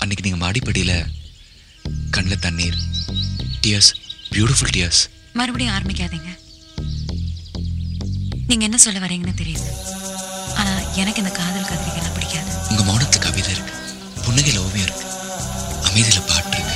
அன்னைக்கு நீங்க மாடிப்படியில கண்ணில் தண்ணீர் டியர்ஸ் பியூட்டிஃபுல் டியர்ஸ் மறுபடியும் ஆரம்பிக்காதீங்க நீங்க என்ன சொல்ல வரீங்கன்னு தெரியுது ஆனா எனக்கு இந்த காதல் கத்திரிக்கைலாம் பிடிக்காது உங்க மௌனத்துல கவிதை இருக்கு புன்னகையில ஓவியம் இருக்கு அமைதியில பாட்டு இருக்கு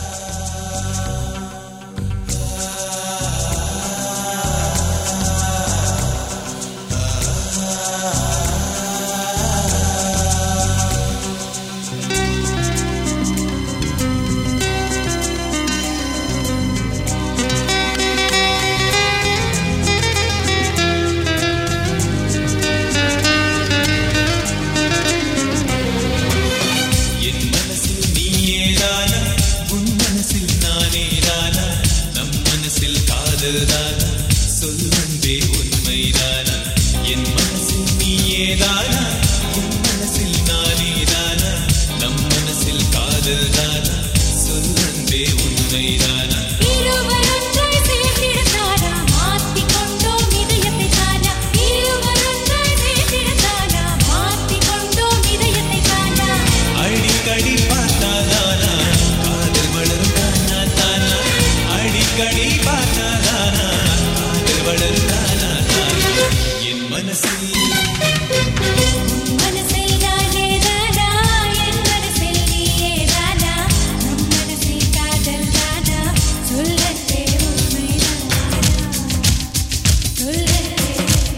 என் மனசில் நீயேதானா உன் மனசில் நானேதானா நம் மனசில் காதல்தானா சொல் அன்பே உண்மைதானா என் மனசில் நீயேதானா உன் மனசில் நானேதானா நம் மனசில் காதல்தானா சொல் அன்பே உண்மைதானா இருவரொன்றாய் சேர்ந்திடத்தானா மாற்றிக் கொண்டோம் இதயத்தை தானா இருவரொன்றாய் சேர்ந்திடத்தானா மாற்றிக் கொண்டோம் இதயத்தை தானா அடிக்கடி பார்த்தாதானா காதல் வளரும் தானா தானா அடிக்கடி பார்த்தாதானா காதல் வளரும் தானா தானா என் மனசில் மனசில் நானே தானா என் மனசில் நீயே தானா நம் மனசில் காதல் தானா சொல்லத்தே உண்மைதானா சொல்லத்தே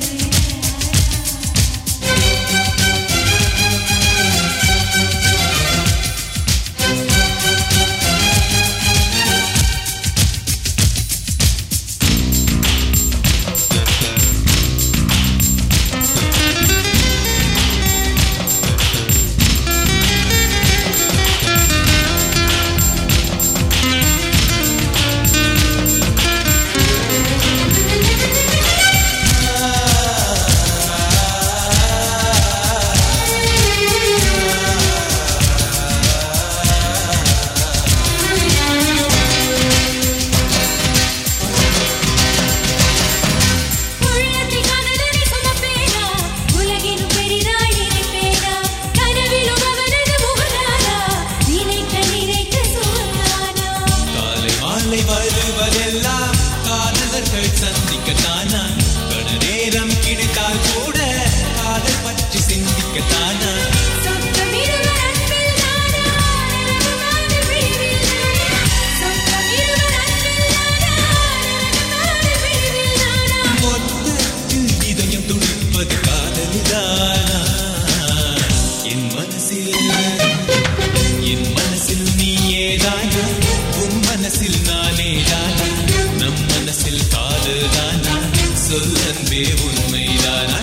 உள்ளத்தில் காதலனை சுமப்பேனா உலகினும் பெரிதாய் நினைப்பேனா கனவிலும் அவனது முகதானா நினைக்க நினைக்க சுகந்தானா காலை மாலை வருவதெல்லாம் காதலர்கள் சந்திக்கத்தானா கண நேரம் கிடைத்தால் கூட காதல் பற்றி சிந்திக்கத்தானா சொந்தம் இருவர் அன்பில் தானா நரகமான பிரிவில் தானா சொந்தம் இருவர் அன்பில் தானா நரகமான பிரிவில் தானா மொத்தத்தில் இதயம் துடிப்பது காதலிதானா என் மனசில் என் மனசில் நீயேதானா உன் மனசில் நானேதானா நம் மனசில் காதல்தானா சொல் அன்பே உண்மைதானா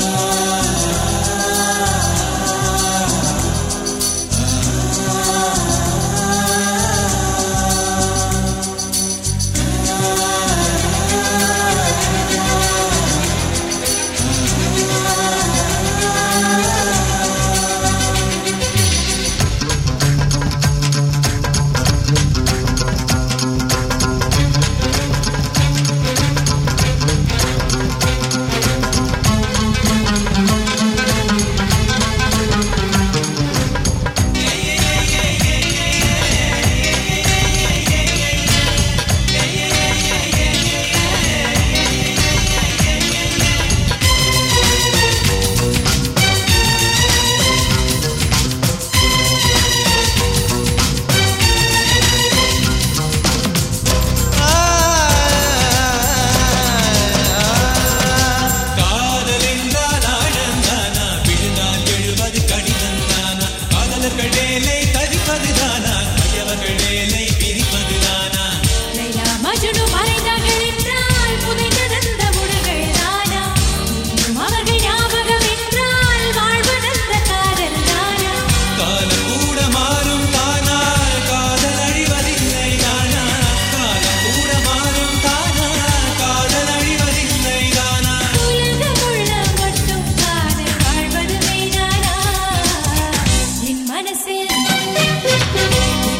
காதல் என்றால் ஆழந்தானா விழுந்தால் எழுவது கடிதந்தானா காதலர்கள் வேலை தவிப்பதுதானா மயவர்கள் வேலை பிரிப்பதுதானா லைலா மஜ்னு மறைந்தார்கள் என்றால் புதைந்ததந்த உடல்கள் தானா இன்னும் அவர்கள் ஞாபகம் என்றால் வாழ்வதந்த காதல் தானா காலம் கூட மாறும் தானா காதல் அழிவதில்லை தானா காலம் கூட மாறும் தானா காதல் அழிவதில்லை தானா உலகமுள்ள மட்டும் காதல் வாழ்வது மெய்தானா என் மனசில்